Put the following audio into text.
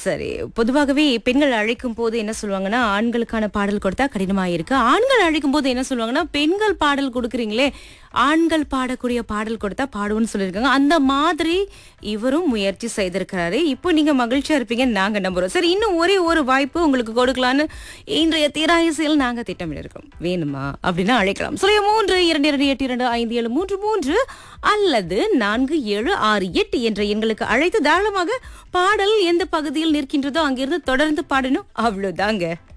சரி பொதுவாகவே பெண்கள் அழைக்கும் போது என்ன சொல்லுவாங்கன்னா ஆண்களுக்கான பாடல் கொடுத்தா கடினமா இருக்கு ஆண்கள் அழைக்கும் போது என்ன சொல்லுவாங்கன்னா பெண்கள் பாடல் கொடுக்குறீங்களே ஆண்கள் பாடக்கூடிய பாடல் கொடுத்தா பாடுவோம்னு சொல்லியிருக்காங்க அந்த மாதிரி இவரும் முயற்சி செய்திருக்கிறாரு இப்போ நீங்க மகிழ்ச்சியா இருப்பீங்கன்னு நாங்க நம்புறோம் சரி இன்னும் ஒரே ஒரு வாய்ப்பு உங்களுக்கு கொடுக்கலான்னு இன்றைய தீராயசியில் நாங்க திட்டமிட்டிருக்கோம் வேணுமா அப்படின்னா அழைக்கலாம் சொல்லிய மூன்று இரண்டு இரண்டு எட்டு இரண்டு ஐந்து ஏழு மூன்று மூன்று அல்லது நான்கு ஏழு ஆறு எட்டு என்ற எண்களுக்கு அழைத்து தாராளமாக பாடல் எந்த பகுதியில் நிற்கின்றதோ அங்கிருந்து தொடர்ந்து பாடணும் அவ்வளவுதாங்க